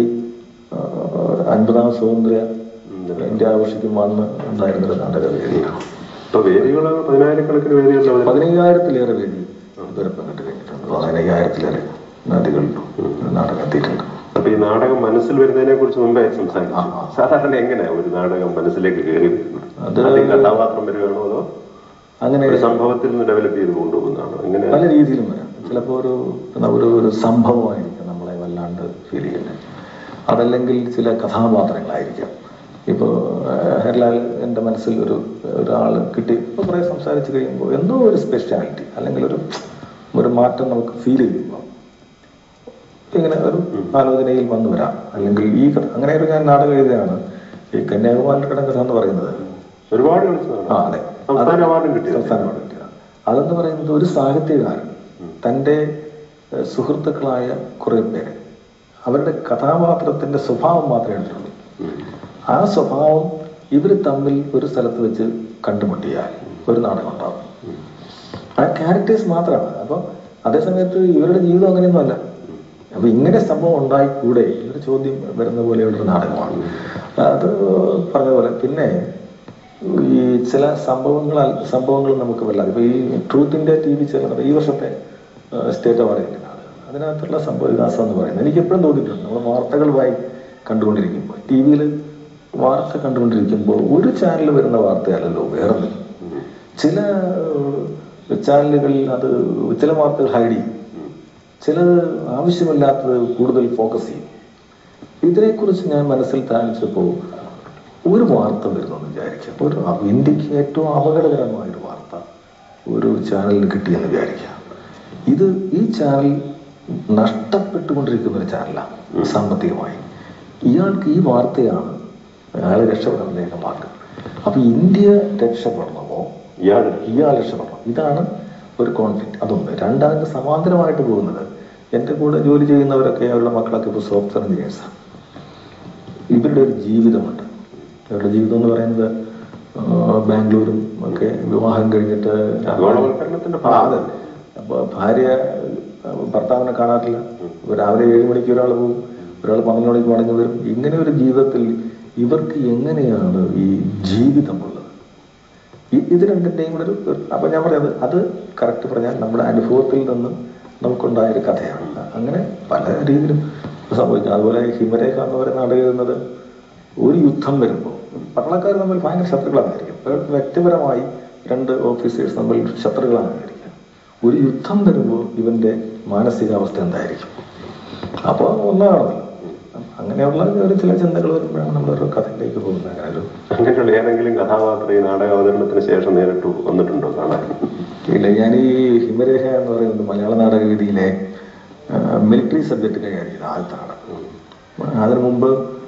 [SPEAKER 5] അൻപതാം സ്വാതന്ത്ര്യ ഇന്ത്യ ആഘോഷിക്കും അന്ന് ഉണ്ടായിരുന്നൊരു നാടക വേദിയാണ്
[SPEAKER 4] ഇപ്പൊ വേദികൾ പതിനായിരക്കണക്കിന് വേദികളിൽ അവതരിപ്പിക്കും.
[SPEAKER 5] പതിനയ്യായിരത്തിലേറെ വേദി ഇതുവരെ പങ്കിട്ട് കഴിഞ്ഞിട്ടുണ്ട് പതിനയ്യായിരത്തിലേറെ നദികൾ നാടകം എത്തിയിട്ടുണ്ട്
[SPEAKER 4] അപ്പൊ ഈ നാടകം മനസ്സിൽ വരുന്നതിനെ കുറിച്ച് മുമ്പേ സംസാരിച്ചു
[SPEAKER 5] ആ, ആ.
[SPEAKER 4] സാധാരണ എങ്ങനെയാ ഒരു നാടകം മനസ്സിലേക്ക് കയറി വരുന്നത്
[SPEAKER 5] അത്
[SPEAKER 4] ആദ്യം കഥാപാത്രം വരികയാണോ അതോ
[SPEAKER 5] അങ്ങനെ
[SPEAKER 4] ഒരു സംഭവത്തിൽ നിന്ന് ഡെവലപ്പ് ചെയ്ത് കൊണ്ടുപോകുന്നതാണോ എങ്ങനെ
[SPEAKER 5] പല രീതിയിലും വരാം ചിലപ്പോൾ ഒരു ഒരു ഒരു സംഭവമായിരിക്കും നമ്മളെ വല്ലാണ്ട് ഫീൽ ചെയ്യുന്നത് അതല്ലെങ്കിൽ ചില കഥാപാത്രങ്ങളായിരിക്കാം ഇപ്പോൾ ഹെർലാൽ എൻ്റെ മനസ്സിൽ ഒരു ഒരാൾ കിട്ടി ഇപ്പോൾ കുറേ സംസാരിച്ച് കഴിയുമ്പോൾ എന്തോ ഒരു സ്പെഷ്യാലിറ്റി അല്ലെങ്കിൽ ഒരു ഒരു മാറ്റം നമുക്ക് ഫീൽ ചെയ്യുമ്പോൾ ഇങ്ങനെ ഒരു ആലോചനയിൽ വന്നു വരാം അല്ലെങ്കിൽ ഈ കഥ അങ്ങനെ ഒരു ഞാൻ നാടകം എഴുതിയാണ് ഈ കന്യാകുമാരി കടം കഥ എന്ന് പറയുന്നത്
[SPEAKER 4] ഒരുപാട് കളിച്ചതാണ്
[SPEAKER 5] ആ അതെ
[SPEAKER 4] സംസ്ഥാന
[SPEAKER 5] അത്
[SPEAKER 4] അവാർഡും കിട്ടിയത്
[SPEAKER 5] സംസ്ഥാന അവാർഡ് കിട്ടിയതാണ് അതെന്ന് പറയുന്നത് ഒരു സാഹിത്യകാരൻ തൻ്റെ ഏഹ്, സുഹൃത്തുക്കളായ കുറെ പേര് അവരുടെ കഥാപാത്രത്തിന്റെ സ്വഭാവം മാത്രമേ എടുത്തുള്ളൂ ആ സ്വഭാവം ഇവർ തമ്മിൽ ഒരു സ്ഥലത്ത് വെച്ച് കണ്ടുമുട്ടിയാൽ ഒരു നാടകം ഉണ്ടാവും ആ ക്യാരക്ടേഴ്സ് മാത്രമാണ് അപ്പൊ അതേസമയത്ത് ഇവരുടെ ജീവിതം അങ്ങനെയൊന്നുമല്ല അപ്പൊ ഇങ്ങനെ സംഭവം ഉണ്ടായിക്കൂടെ എന്നൊരു ചോദ്യം വരുന്ന പോലെയുള്ള ഒരു നാടകമാണ് അത് പറഞ്ഞ പോലെ പിന്നെ ഈ ചില സംഭവങ്ങൾ സംഭവങ്ങൾ നമുക്ക് വല്ലാതെ ഇപ്പൊ ഈ ട്രൂത്തിന്റെ ടി വി ചേർന്നത് ഈ വർഷത്തെ സ്റ്റേറ്റ് അവാർഡ് കിട്ടുന്നതാണ് അതിനകത്തുള്ള സംഭവ വികാസം എന്ന് പറയുന്നത് എനിക്ക് എപ്പോഴും തോന്നിയിട്ടുണ്ട് നമ്മൾ വാർത്തകൾ വായി കണ്ടുകൊണ്ടിരിക്കുമ്പോൾ ടി വിയിൽ വാർത്ത കണ്ടുകൊണ്ടിരിക്കുമ്പോൾ ഒരു ചാനൽ വരുന്ന വാർത്തയല്ലല്ലോ വേറെ ചില ഏഹ്, ചാനലുകളിൽ അത് ചില വാർത്തകൾ ഹൈഡ് ചെയ്യും ചിലത് ആവശ്യമില്ലാത്തത് കൂടുതൽ ഫോക്കസ് ചെയ്യും ഇതിനെക്കുറിച്ച് ഞാൻ മനസ്സിൽ താഴ്ചപ്പോൾ ഒരു വാർത്ത വരുന്നെന്ന് വിചാരിക്കാം ഒരു അ- ഇന്ത്യക്ക് ഏറ്റവും അപകടകരമായ ഒരു വാർത്ത ഒരു ചാനലിന് കിട്ടിയെന്ന് വിചാരിക്കാം ഇത് ഈ ചാനൽ നഷ്ടപ്പെട്ടുകൊണ്ടിരിക്കുന്ന ഒരു ചാനലാണ് സാമ്പത്തികമായി ഇയാൾക്ക് ഈ വാർത്തയാണ് അയാളെ രക്ഷപ്പെടാനുള്ള മാർഗം അപ്പൊ ഇന്ത്യ രക്ഷപ്പെടണമോ
[SPEAKER 4] ഇയാള്
[SPEAKER 5] ഇയാൾ രക്ഷപ്പെടണം ഇതാണ് ഒരു കോൺഫ്ലിക്റ്റ് അതൊന്ന് രണ്ടാമത് സമാന്തരമായിട്ട് പോകുന്നത് എൻ്റെ കൂടെ ജോലി ചെയ്യുന്നവരൊക്കെ അവരുടെ മക്കളൊക്കെ ഇപ്പോൾ സോഫ്റ്റ്വെയർ എഞ്ചിനീയേഴ്സാണ് ഇവരുടെ ഒരു ജീവിതമുണ്ട് ഇവരുടെ ജീവിതം എന്ന് പറയുന്നത് ആ, ബാംഗ്ലൂരും ഒക്കെ വിവാഹം കഴിഞ്ഞിട്ട്
[SPEAKER 4] ആഗോളവൽക്കരണത്തിന്റെ
[SPEAKER 5] ആ, അതെ അപ്പൊ ഭാര്യ ആ, ഭർത്താവിനെ കാണാറില്ല ഇപ്പൊ രാവിലെ ഏഴ് മണിക്ക് ഒരാൾ പോകും ഒരാൾ പന്ത്രണ്ട് മണിക്ക് മടങ്ങി വരും ഇങ്ങനെ ഒരു ജീവിതത്തിൽ ഇവർക്ക് എങ്ങനെയാണ് ഈ ജീവിതമുള്ളത് ഈ- ഇത് രണ്ടിന്റെയും കൂടെ ഒരു ഒരു- അപ്പൊ ഞാൻ പറയുന്നത് അത് കറക്റ്റ് പറഞ്ഞാൽ നമ്മുടെ അനുഭവത്തിൽ നിന്ന് നമുക്കുണ്ടായ ഒരു കഥയാണ് അങ്ങനെ പല രീതിയിലും സംഭവിക്കും അതുപോലെ ഹിമരേഖ എന്ന് പറയുന്ന നാടകം എഴുതുന്നത് ഒരു യുദ്ധം വരുമ്പോൾ പട്ടാളക്കാർ തമ്മിൽ ഭയങ്കര ശത്രുക്കളായിരിക്കും അവർക്ക് വ്യക്തിപരമായി രണ്ട് ഓഫീസേഴ്സ് തമ്മിൽ ശത്രുക്കളായിരിക്കും ഒരു യുദ്ധം വരുമ്പോൾ ഇവന്റെ മാനസികാവസ്ഥ എന്തായിരിക്കും അപ്പോൾ ഒന്നാണല്ലോ അങ്ങനെയുള്ള ഒരു ചില ചിന്തകൾ വരുമ്പോഴാണ് നമ്മളൊരു കഥയിലേക്ക് പോകുന്നത് അങ്ങനെ ഒരു
[SPEAKER 4] അങ്ങനെയുള്ള ഏതെങ്കിലും കഥാപാത്രം ഈ നാടക അവതരണത്തിന് ശേഷം നേരിട്ട് വന്നിട്ടുണ്ടോ കാണാൻ
[SPEAKER 5] ഇല്ല ഞാൻ ഈ ഹിമരേഖ എന്ന് പറയുന്നത് മലയാള നാടകവേദിയിലെ മിലിറ്ററി സബ്ജക്ട് കൈകാര്യം ചെയ്ത ആദ്യത്തെ നാടകം അതിനു മുമ്പ്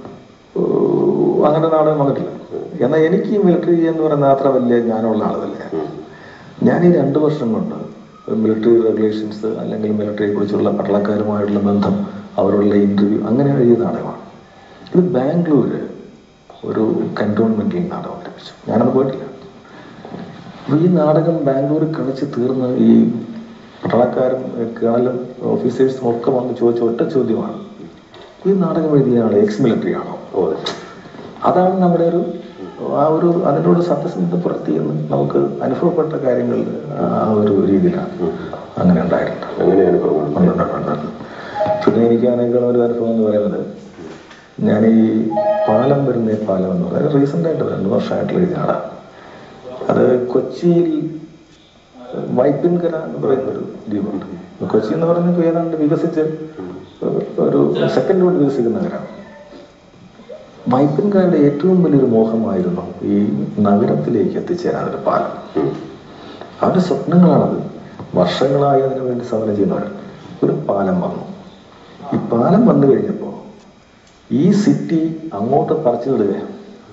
[SPEAKER 5] ഏഹ്, അങ്ങനെ നാടകം വന്നിട്ടില്ല എന്നാൽ എനിക്ക് ഈ മിലിറ്ററി എന്ന് പറയുന്ന അത്ര വലിയ ജ്ഞാനമുള്ള ആളല്ല ഞാൻ ഈ രണ്ടു വർഷം കൊണ്ട് മിലിറ്ററി റെഗുലേഷൻസ് അല്ലെങ്കിൽ മിലിറ്ററിയെ കുറിച്ചുള്ള പട്ടാളക്കാരുമായിട്ടുള്ള ബന്ധം അവരുടെ ഇന്റർവ്യൂ അങ്ങനെ എഴുതിയ നാടകമാണ് ഇത് ബാംഗ്ലൂര് ഒരു കന്റോൺമെന്റിൽ നാടകം അവതരിപ്പിച്ചു ഞാനത് പോയിട്ടില്ല അപ്പൊ ഈ നാടകം ബാംഗ്ലൂരിൽ കളിച്ച് തീർന്ന് ഈ പട്ടാളക്കാരും കേണലും ഓഫീസേഴ്സും ഒക്കെ വന്ന് ചോദിച്ച ഒറ്റ ചോദ്യമാണ് ഈ നാടകം എഴുതിയ ആൾ എക്സ് മിലിറ്ററി ആണോ
[SPEAKER 4] ഓ
[SPEAKER 5] അതാണ് നമ്മുടെ ഒരു ആ ഒരു അതിനോട് സത്യസന്ധത പുലർത്തി എന്ന് നമുക്ക് അനുഭവപ്പെട്ട കാര്യങ്ങൾ ആ ഒരു രീതിയിലാണ് അങ്ങനെ ഉണ്ടായിട്ടുണ്ട്
[SPEAKER 4] അങ്ങനെ അനുഭവങ്ങൾ
[SPEAKER 5] ഉണ്ടായിട്ടുണ്ട്. പിന്നെ എനിക്ക് ആണെങ്കിൽ ഒരു അനുഭവം എന്ന് പറയുന്നത് ഞാൻ ഈ പാലം വരുന്ന പാലം എന്ന് പറയുന്നത് റീസെന്റ് ആയിട്ട് രണ്ട് വർഷമായിട്ടുള്ള എഴുതിയാണ് അത് കൊച്ചിയിൽ വൈപ്പിൻകര എന്ന് പറയുന്ന ഒരു ദ്വീപുണ്ട് കൊച്ചി എന്ന് പറയുന്നത് ഏതാണ്ട് വികസിച്ച് ഒരു സെക്കൻഡ് കൊണ്ട് വികസിക്കുന്ന നഗരമാണ് വൈപ്പിൻകാരുടെ ഏറ്റവും വലിയൊരു മോഹമായിരുന്നു ഈ നഗരത്തിലേക്ക് എത്തിച്ചേരാൻ ഒരു പാലം അവരുടെ സ്വപ്നങ്ങളാണത് വർഷങ്ങളായി അതിനു വേണ്ടി സമരം ചെയ്യുന്നവർ ഒരു പാലം വന്നു ഈ പാലം വന്നു കഴിഞ്ഞപ്പോൾ ഈ സിറ്റി അങ്ങോട്ട് പറിച്ചു വിടുകയാണ്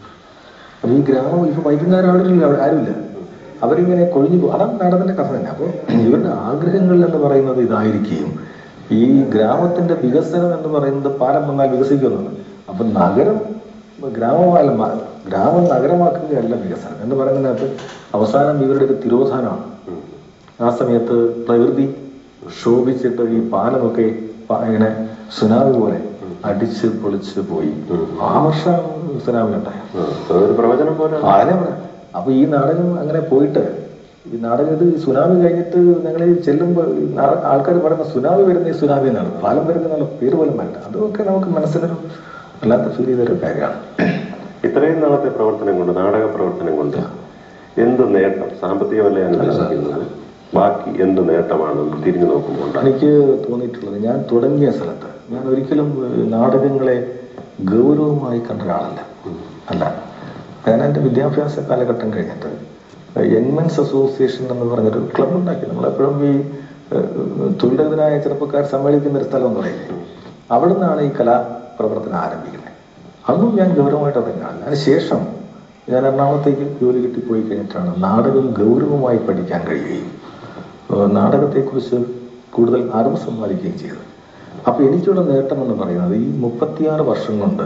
[SPEAKER 5] അപ്പൊ ഈ ഗ്രാമം ഇപ്പൊ വൈകുന്നേരം അവിടെ ആരുമില്ല അവരിങ്ങനെ കൊഴിഞ്ഞു പോകും അതാണ് നാടകത്തിന്റെ കഥ തന്നെ അപ്പോൾ ഇവരുടെ ആഗ്രഹങ്ങൾ എന്ന് പറയുന്നത് ഇതായിരിക്കും ഈ ഗ്രാമത്തിന്റെ വികസനം എന്ന് പറയുന്നത് പാലം വന്നാൽ വികസിക്കുമെന്നാണ് അപ്പൊ നഗരം ഗ്രാമപാലം ഗ്രാമം നഗരമാക്കുകയല്ല വികസനം എന്ന് പറയുന്നതിനകത്ത് അവസാനം ഇവരുടെ ഒരു തിരോധാനമാണ് ആ സമയത്ത് പ്രകൃതി ശോഭിച്ചിട്ട് ഈ പാലമൊക്കെ പ- ഇങ്ങനെ സുനാമി പോലെ അടിച്ച് പൊളിച്ച് പോയി ആ വർഷം സുനാമി ഉണ്ടായി
[SPEAKER 4] ഒരു പ്രവചനം പോലെ
[SPEAKER 5] അതിനെ പറയാം അപ്പൊ ഈ നാടകം അങ്ങനെ പോയിട്ട് ഈ നാടകം ഇത് സുനാമി കഴിഞ്ഞിട്ട് ഞങ്ങൾ ചെല്ലുമ്പോൾ ആൾക്കാർ പറയുന്ന സുനാമി വരുന്ന ഈ സുനാമി എന്നാണ് പാലം വരുന്ന എന്നുള്ള പേര് പോലും വേണ്ട അതൊക്കെ നമുക്ക് മനസ്സിലൊരു വല്ലാത്ത ഫീൽ ചെയ്തൊരു കാര്യമാണ്
[SPEAKER 4] ഇത്രയും നാളത്തെ പ്രവർത്തനം കൊണ്ട് നാടക പ്രവർത്തനം കൊണ്ട് എന്ത് നേട്ടം സാമ്പത്തികമല്ല ഞാൻ ഉദ്ദേശിക്കുന്നത് ബാക്കി എന്ത് നേട്ടമാണ് തിരിഞ്ഞു നോക്കുമ്പോൾ ഉണ്ടായത്?
[SPEAKER 5] എനിക്ക് തോന്നിയിട്ടുള്ളത് ഞാൻ തുടങ്ങിയ സ്ഥലത്ത് ഞാൻ ഒരിക്കലും ഏഹ്, നാടകങ്ങളെ ഗൗരവമായി കണ്ട ഒരാളല്ല അല്ല ഞാൻ എൻ്റെ വിദ്യാഭ്യാസ കാലഘട്ടം കഴിഞ്ഞിട്ട് യങ് മെൻസ് അസോസിയേഷൻ എന്ന് പറഞ്ഞൊരു ക്ലബ് ഉണ്ടാക്കി നമ്മളെപ്പോഴും ഈ ഏഹ്, തൊഴിലെതിരായ ചെറുപ്പക്കാർ സമ്മേളിക്കുന്ന ഒരു സ്ഥലം എന്ന് പറയുന്നത് അവിടെ നിന്നാണ് ഈ കലാപ്രവർത്തനം ആരംഭിക്കുന്നത് അന്നും ഞാൻ ഗൗരവമായിട്ട് തുടങ്ങിയാണ് അതിനുശേഷം ഞാൻ എറണാകുളത്തേക്ക് ജോലി കിട്ടി പോയി കഴിഞ്ഞിട്ടാണ് നാടകം ഗൗരവമായി പഠിക്കാൻ കഴിയുകയും ഏഹ് നാടകത്തെക്കുറിച്ച് കൂടുതൽ അറിവ് സമ്പാദിക്കുകയും ചെയ്തത് അപ്പൊ എനിക്കുള്ള നേട്ടം എന്ന് പറയുന്നത് ഈ മുപ്പത്തിയാറ് വർഷം കൊണ്ട്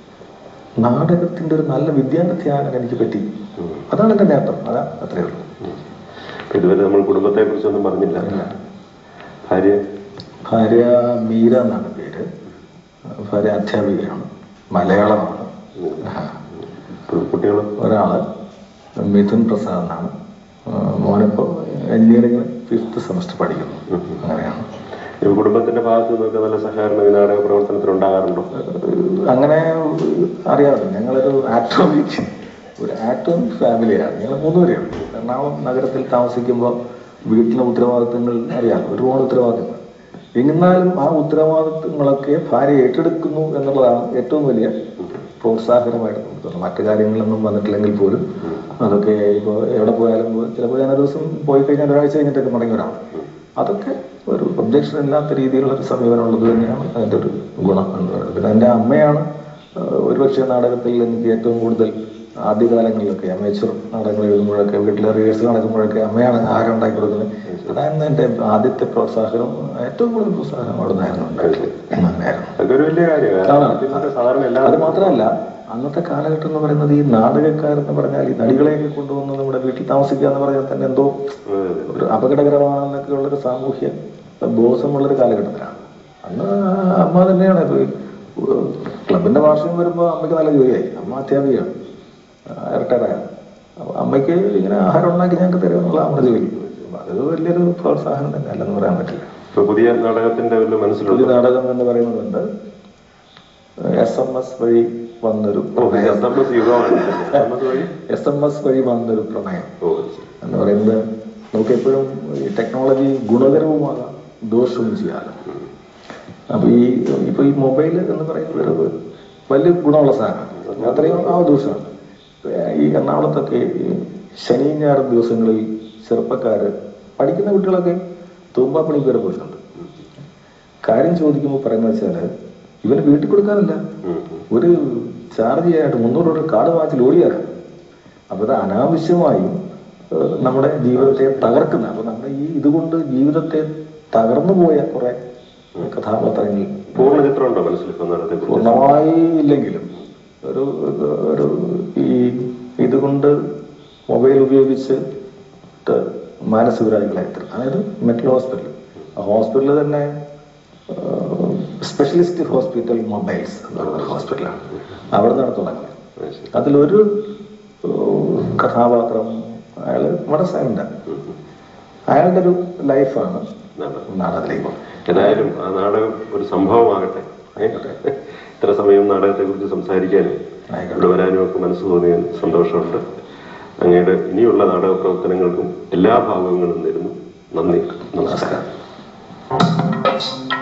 [SPEAKER 5] നാടകത്തിന്റെ ഒരു നല്ല വിദ്യാർത്ഥിയാകാൻ എനിക്ക് പറ്റി അതാണ് എന്റെ നേട്ടം അതാ അത്രയേ ഉള്ളൂ
[SPEAKER 4] അപ്പൊ ഇതുവരെ നമ്മൾ കുടുംബത്തെ കുറിച്ചൊന്നും പറഞ്ഞില്ല ഭാര്യ
[SPEAKER 5] ഭാര്യ മീര എന്നാണ് പേര് ഭാര്യ അധ്യാപികയാണ് മലയാളമാണ് ആ.
[SPEAKER 4] കുട്ടികളും
[SPEAKER 5] ഒരാള് മിഥുൻ പ്രസാദ് എന്നാണ് ആ, മോനിപ്പോ എഞ്ചിനീയറിംഗ് ഫിഫ്ത്ത് സെമസ്റ്റർ പഠിക്കുന്നു അങ്ങനെയാണ്
[SPEAKER 4] ഈ കുടുംബത്തിന്റെ ഭാഗത്തു നിന്നൊക്കെ നല്ല സഹകരണം ഈ നാടക പ്രവർത്തനത്തിൽ ഉണ്ടാകാറുണ്ടോ
[SPEAKER 5] അങ്ങനെ അറിയാമല്ലോ ഞങ്ങളൊരു ആറ്റോമിക് ഒരു ആറ്റോമിക് ഫാമിലിയാണ് ഞങ്ങൾ മൂന്നുപേരേ ഉള്ളൂ എറണാകുളം നഗരത്തിൽ താമസിക്കുമ്പോൾ വീട്ടിലെ ഉത്തരവാദിത്തങ്ങൾ അറിയാം ഒരുപാട് ഉത്തരവാദിത്തങ്ങൾ എന്നാലും ആ ഉത്തരവാദിത്തങ്ങളൊക്കെ ഭാര്യ ഏറ്റെടുക്കുന്നു എന്നുള്ളതാണ് ഏറ്റവും വലിയ പ്രോത്സാഹനമായിട്ട് നമുക്ക് തോന്നുന്നത് മറ്റു കാര്യങ്ങളൊന്നും വന്നിട്ടില്ലെങ്കിൽ പോലും അതൊക്കെ ഇപ്പോൾ എവിടെ പോയാലും ചിലപ്പോൾ ഞാൻ ഒരു ദിവസം പോയി കഴിഞ്ഞാൽ ഒരാഴ്ച കഴിഞ്ഞിട്ടൊക്കെ മടങ്ങി വരാം അതൊക്കെ ഒരു ഒബ്ജക്ഷൻ ഇല്ലാത്ത രീതിയിലുള്ള ഒരു സമീപനം ഉള്ളത് തന്നെയാണ് അതിൻ്റെ ഒരു ഗുണം എന്ന് പറയുന്നത് പിന്നെ എൻ്റെ അമ്മയാണ് ആ, ഒരുപക്ഷെ നാടകത്തിൽ എനിക്ക് ഏറ്റവും കൂടുതൽ ആദ്യകാലങ്ങളിലൊക്കെ അമേച്ചർ നാടകങ്ങൾ എഴുതുമ്പോഴൊക്കെ വീട്ടിലെ റിഹേഴ്സൽ നടക്കുമ്പോഴൊക്കെ അമ്മയാണ് ആഹാരം ഉണ്ടാക്കി കൊടുക്കുന്നത് അതായിരുന്നു എൻ്റെ ആദ്യത്തെ പ്രോത്സാഹനം ഏറ്റവും കൂടുതൽ പ്രോത്സാഹനം അവിടെ നിന്നായിരുന്നു ഉണ്ടായിട്ടുള്ളത് അങ്ങനെയായിരുന്നു
[SPEAKER 4] അതൊക്കെ ഒരു വലിയ കാര്യമാണ്
[SPEAKER 5] കാണാം.
[SPEAKER 4] ആദ്യമൊക്കെ സാധാരണ
[SPEAKER 5] അത്
[SPEAKER 4] എല്ലാവരും
[SPEAKER 5] മാത്രമല്ല അന്നത്തെ കാലഘട്ടം എന്ന് പറയുന്നത് ഈ നാടകക്കാരെന്ന് പറഞ്ഞാൽ ഈ നടികളെയൊക്കെ കൊണ്ടുവന്ന് നമ്മുടെ വീട്ടിൽ താമസിക്കുക എന്ന് പറഞ്ഞാൽ തന്നെ എന്തോ
[SPEAKER 4] അതെ, അതെ.
[SPEAKER 5] ഒരു അപകടകരമാണെന്നൊക്കെ ഉള്ളൊരു സാമൂഹ്യ ബോധമുള്ളൊരു കാലഘട്ടത്തിലാണ് അന്ന് അമ്മ തന്നെയാണ് ഇപ്പൊ ഈ, ഏഹ്, ക്ലബിന്റെ വാർഷികം വരുമ്പോൾ അമ്മയ്ക്ക് നല്ല ജോലിയായി അമ്മ അധ്യാപികയാണ് റിട്ടയറായാണ് അപ്പൊ അമ്മയ്ക്ക് ഇങ്ങനെ ആഹാരം ഉണ്ടാക്കി ഞങ്ങൾക്ക് തരുക എന്നുള്ള നമ്മുടെ ജോലി അപ്പൊ അത് വലിയൊരു പ്രോത്സാഹനം തന്നെ അല്ലെന്ന് പറയാൻ പറ്റില്ല
[SPEAKER 4] ഇപ്പൊ പുതിയ നാടകത്തിന്റെ വല്ല
[SPEAKER 5] ഒരു
[SPEAKER 4] മനസ്സിലുണ്ട്
[SPEAKER 5] നാടകം എന്ന് പറയുന്നതുണ്ട് എസ് എം എസ് വഴി വന്നൊരു
[SPEAKER 4] എസ് എം എസ് യുഗമാണ് എസ് എം എസ് വഴി
[SPEAKER 5] എസ് എം എസ് വഴി വന്നൊരു പ്രണയം
[SPEAKER 4] ഓ ശരി.
[SPEAKER 5] എന്ന് പറയുന്നത് നമുക്ക് എപ്പോഴും ഈ ടെക്നോളജി ഗുണകരവുമാകാം ദോഷവും ചെയ്യാലോ അപ്പൊ ഈ ഇപ്പൊ ഈ മൊബൈൽ എന്ന് പറയുന്നത് ഒരു വലിയ ഗുണമുള്ള സാധനമാണ് അത്രയും ആ ദോഷമാണ് ഈ എറണാകുളത്തൊക്കെ ഈ ശനി ഞായർ ദിവസങ്ങളിൽ ചെറുപ്പക്കാര് പഠിക്കുന്ന കുട്ടികളൊക്കെ തൂമ്പാപ്പണിക്ക് വരെ പോയിട്ടുണ്ട് കാര്യം ചോദിക്കുമ്പോൾ പറയുന്നത് വെച്ചാല് ഇവന് വീട്ടിൽ കൊടുക്കാനല്ല
[SPEAKER 4] ഉം, ഉം.
[SPEAKER 5] ഒരു ചാർജ് ചെയ്യാനായിട്ട് മുന്നൂറ് രൂപ കാർഡ് വാങ്ങിച്ച് ഓടിയാലാണ് അപ്പൊ ഇത് അനാവശ്യമായും ഏഹ്, നമ്മുടെ ജീവിതത്തെ തകർക്കുന്ന അപ്പൊ നമ്മുടെ ഈ ഇതുകൊണ്ട് ജീവിതത്തെ തകർന്നു പോയ കുറെ കഥാപാത്രങ്ങൾ
[SPEAKER 4] പൂർണ്ണ ചിത്രം ഉണ്ടോ മനസ്സിൽ ഇപ്പൊ നാടകത്തെ കുറിച്ച്
[SPEAKER 5] പൂർണ്ണമായി ഇല്ലെങ്കിലും ഒരു ഒരു ഈ ഇതുകൊണ്ട് മൊബൈൽ ഉപയോഗിച്ച് മാനസികരായിട്ടുള്ള എത്ര അതായത് മെറ്റൽ ഹോസ്പിറ്റൽ ആ ഹോസ്പിറ്റലിൽ തന്നെ സ്പെഷ്യലിസ്റ്റ് ഹോസ്പിറ്റൽ മൊബൈൽസ് എന്ന് പറയുന്ന ഹോസ്പിറ്റലാണ് അവിടെ നിന്നാണ് തുടങ്ങുന്നത്
[SPEAKER 4] ആ, ശരി.
[SPEAKER 5] അതിലൊരു ഏഹ്, കഥാപാത്രം അയാൾ വളരെ സൈലന്റാണ് അയാളുടെ ഒരു ലൈഫാണ്
[SPEAKER 4] നാടകം.
[SPEAKER 5] നാടകത്തിലേക്ക് പോകുന്നത്
[SPEAKER 4] ഏതായാലും ആ നാടകം ഒരു സംഭവമാകട്ടെ ഏ? ഇത്ര സമയം നാടകത്തെ കുറിച്ച് സംസാരിക്കാനും
[SPEAKER 5] ആയിക്കോട്ടെ.
[SPEAKER 4] ഇവിടെ വരാനും ഒക്കെ മനസ്സ് തോന്നിയ സന്തോഷമുണ്ട് അങ്ങയുടെ ഇനിയുള്ള നാടക പ്രവർത്തനങ്ങൾക്കും എല്ലാ ഭാഗങ്ങളും നേരുന്നു നന്ദി നമസ്കാരം
[SPEAKER 5] നമസ്കാരം